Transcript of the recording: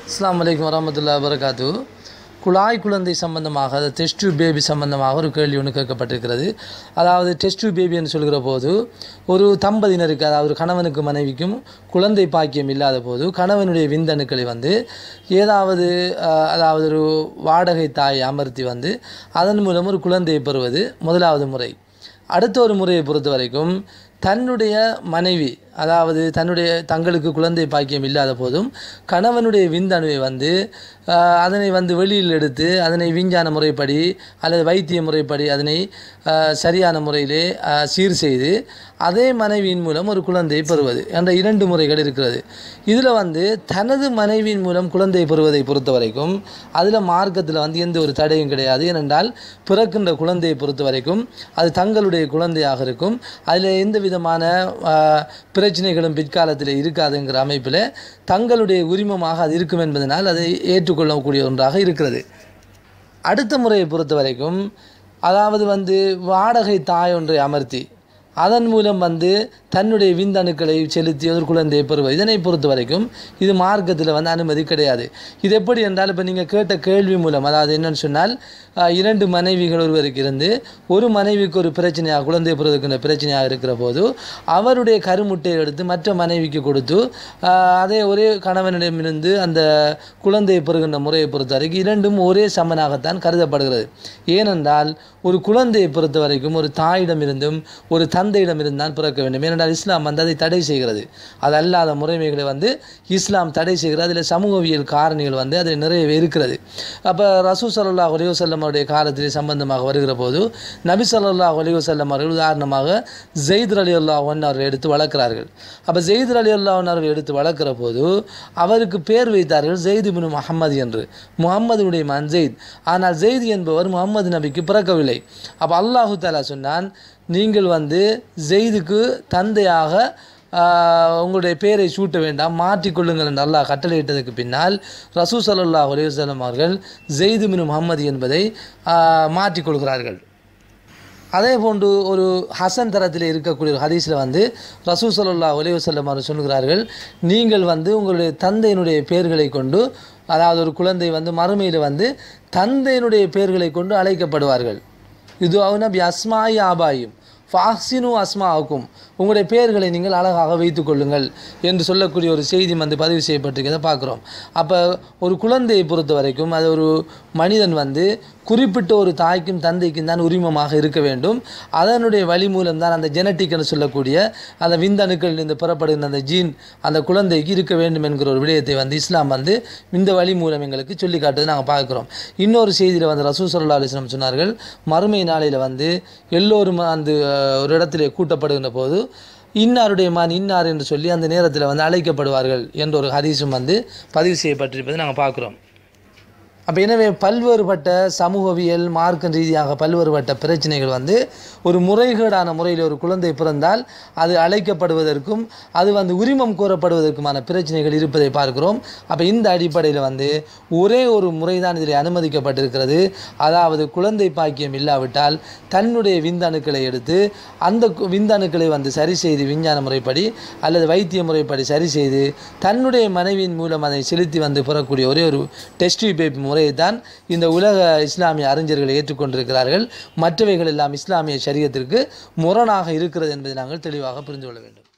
அஸ்ஸலாமு அலைக்கும் வரமத்துல்லா வரகாத்து குழாய் குழந்தை சம்பந்தமாக அது டெஸ்ட் டியூப் பேபி சம்பந்தமாக ஒரு கேள்வி ஒன்று கேட்கப்பட்டிருக்கிறது அதாவது டெஸ்ட் டியூப் பேபி என்று சொல்கிற போது ஒரு தம்பதியினருக்கு அதாவது கணவனுக்கு மனைவிக்கும் குழந்தை பாக்கியம் இல்லாத போது கணவனுடைய விந்தணுக்களை வந்து ஏதாவது அஹ், அதாவது ஒரு வாடகை தாயை அமர்த்தி வந்து அதன் மூலம் ஒரு குழந்தையை பெறுவது முதலாவது முறை அடுத்த ஒரு முறையை பொறுத்த வரைக்கும் தன்னுடைய மனைவி அதாவது தன்னுடைய தங்களுக்கு குழந்தை பாக்கியம் இல்லாத போதும் கணவனுடைய விந்தணுவை வந்து ஆஹ், அதனை வந்து வெளியில் எடுத்து அதனை விஞ்ஞான முறைப்படி அல்லது வைத்திய முறைப்படி அதனை ஆஹ், சரியான முறையிலே ஆஹ், சீர் செய்து அதே மனைவியின் மூலம் ஒரு குழந்தையை பெறுவது என்ற இரண்டு முறைகள் இருக்கிறது இதில் வந்து தனது மனைவியின் மூலம் குழந்தை பெறுவதை பொறுத்த வரைக்கும் அதில் மார்க்கத்தில் வந்து எந்த ஒரு தடையும் கிடையாது ஏனென்றால் பிறக்கின்ற குழந்தையை பொறுத்த வரைக்கும் அது தங்களுடைய குழந்தையாக இருக்கும் அதில் எந்த விதமான ஆஹ், பிரச்சனைகளும் பிற்காலத்தில் இருக்காதுங்கிற அமைப்பில் தங்களுடைய உரிமமாக அது இருக்கும் என்பதனால் அதை ஏற்றுக்கொள்ளக்கூடிய ஒன்றாக இருக்கிறது அடுத்த முறையை பொறுத்த வரைக்கும் அதாவது வந்து வாடகை தாய் ஒன்றை அமர்த்தி அதன் மூலம் வந்து தன்னுடைய விந்தணுக்களை செலுத்தி ஒரு குழந்தையை பெறுவது இதனை பொறுத்த வரைக்கும் இது மார்க்கத்தில் வந்து அனுமதி கிடையாது இது எப்படி என்றால் இப்போ நீங்கள் கேட்ட கேள்வி மூலம் அதாவது என்னன்னு சொன்னால் ஆஹ், இரண்டு மனைவிகள் ஒருவருக்கு இருந்து ஒரு மனைவிக்கு ஒரு பிரச்சனையாக குழந்தை பெறுவதற்கின்ற பிரச்சனையாக இருக்கிற போது அவருடைய கருமுட்டையை எடுத்து மற்ற மனைவிக்கு கொடுத்து ஆஹ், அதே ஒரே கணவனிடமிருந்து அந்த குழந்தையை பெறுகின்ற முறையை பொறுத்த வரைக்கும் இரண்டும் ஒரே சமனாகத்தான் கருதப்படுகிறது ஏனென்றால் ஒரு குழந்தையை பொறுத்த வரைக்கும் ஒரு தாயிடமிருந்தும் ஒரு தந்தையிடமிருந்து தான் பிறக்க வேண்டும் ஏனென்றால் இஸ்லாம் வந்து அதை தடை செய்கிறது அது அல்லாத முறைமைகளை வந்து இஸ்லாம் தடை செய்கிறது அதில் சமூகவியல் காரணிகள் வந்து அதில் நிறையவே இருக்கிறது அப்போ ரசூ சல்லாஹ் அலிவசல்லம் அவருடைய காலத்திலே சம்பந்தமாக வருகிற போது நபி ஸல்லல்லாஹு அலைஹி வஸல்லம் அவர்கள் உதாரணமாக ஜெயித் அலி அல்லாஹன் அவர்கள் எடுத்து வளர்க்கிறார்கள் அப்போ ஜெயித் அலி அல்லாஹன் அவர்கள் எடுத்து வளர்க்கிற போது அவருக்கு பேர் வைத்தார்கள் ஜெயித் பின் முஹம்மது என்று முகம்மதுடைய மகன் ஜெயித் ஆனால் ஜெயித் என்பவர் முகம்மது நபிக்கு பிறக்கவில்லை அப்போ அல்லாஹு தாலா சொன்னான் நீங்கள் வந்து ஜெயிதுக்கு தந்தையாக ஆஹ், உங்களுடைய பேரை சூட்ட வேண்டாம் மாற்றிக்கொள்ளுங்கள் என்று அல்லாஹ் கட்டளையிட்டதுக்கு பின்னால் ரசூ சல்லாஹ் அலையுசல்லம் அவர்கள் ஜெயிது பின் முகம்மது என்பதை ஆஹ், மாற்றிக்கொள்கிறார்கள் அதே போன்று ஒரு ஹசன் தரத்தில் இருக்கக்கூடிய ஒரு ஹதீஸில் வந்து ரசூ சல்லா ஒலிவசல்லம் அவர் சொல்கிறார்கள் நீங்கள் வந்து உங்களுடைய தந்தையினுடைய பெயர்களை கொண்டு அதாவது ஒரு குழந்தை வந்து மறுமையில் வந்து தந்தையினுடைய பெயர்களை கொண்டு அழைக்கப்படுவார்கள் இது அவனபி அஸ்மாயி ஆபாயும் ஃபாஹ்சினு அஸ்மாவுக்கும் உங்களுடைய பெயர்களை நீங்கள் அழகாக வைத்துக் கொள்ளுங்கள் என்று சொல்லக்கூடிய ஒரு செய்தி வந்து பதிவு செய்யப்பட்டிருக்கிறத பார்க்குறோம் அப்போ ஒரு குழந்தையை பொறுத்த வரைக்கும் அது ஒரு மனிதன் வந்து குறிப்பிட்ட ஒரு தாய்க்கும் தந்தைக்கும் தான் உரிமமாக இருக்க வேண்டும் அதனுடைய வழி மூலம் தான் அந்த ஜெனட்டிக் என்று சொல்லக்கூடிய அந்த விந்தணுக்கள் இந்த பெறப்படுகின்ற அந்த ஜீன் அந்த குழந்தைக்கு இருக்க வேண்டும் என்கிற ஒரு விடயத்தை வந்து இஸ்லாம் வந்து இந்த வழி மூலம் எங்களுக்கு சொல்லி காட்டுறது நாங்கள் பார்க்குறோம் இன்னொரு செய்தியில் வந்து ரசூ சல்லா அலிஸ்லாம் சொன்னார்கள் மறுமை நாளையில் வந்து எல்லோரும் அந்த அஹ், ஒரு இடத்திலே கூட்டப்படுகின்ற போது இன்னாருடைய மான் இன்னார் என்று சொல்லி அந்த நேரத்தில் வந்து அழைக்கப்படுவார்கள் என்ற ஒரு ஹதீஸும் வந்து பதிவு செய்யப்பட்டிருப்பதை நாங்கள் பார்க்குறோம் அப்போ எனவே பல்வேறுபட்ட சமூகவியல் மார்க்க ரீதியாக பல்வேறுபட்ட பிரச்சனைகள் வந்து ஒரு முறைகேடான முறையில் ஒரு குழந்தை பிறந்தால் அது அழைக்கப்படுவதற்கும் அது வந்து உரிமம் கோரப்படுவதற்குமான பிரச்சனைகள் இருப்பதை பார்க்கிறோம் அப்போ இந்த அடிப்படையில் வந்து ஒரே ஒரு முறை தான் இதில் அனுமதிக்கப்பட்டிருக்கிறது அதாவது குழந்தை பாக்கியம் இல்லாவிட்டால் தன்னுடைய விந்தணுக்களை எடுத்து அந்த கு- விந்தணுக்களை வந்து சரி செய்து விஞ்ஞான முறைப்படி அல்லது வைத்திய முறைப்படி சரி செய்து தன்னுடைய மனைவியின் மூலம் அதை செலுத்தி வந்து பெறக்கூடிய ஒரே ஒரு டெஸ்ட் பேபி முறையை தான் இந்த உலக இஸ்லாமிய அறிஞர்கள் ஏற்றுக்கொண்டிருக்கிறார்கள் மற்றவைகள் எல்லாம் இஸ்லாமிய சரியத்திற்கு முரணாக இருக்கிறது என்பதை நாங்கள் தெளிவாக புரிந்து கொள்ள வேண்டும்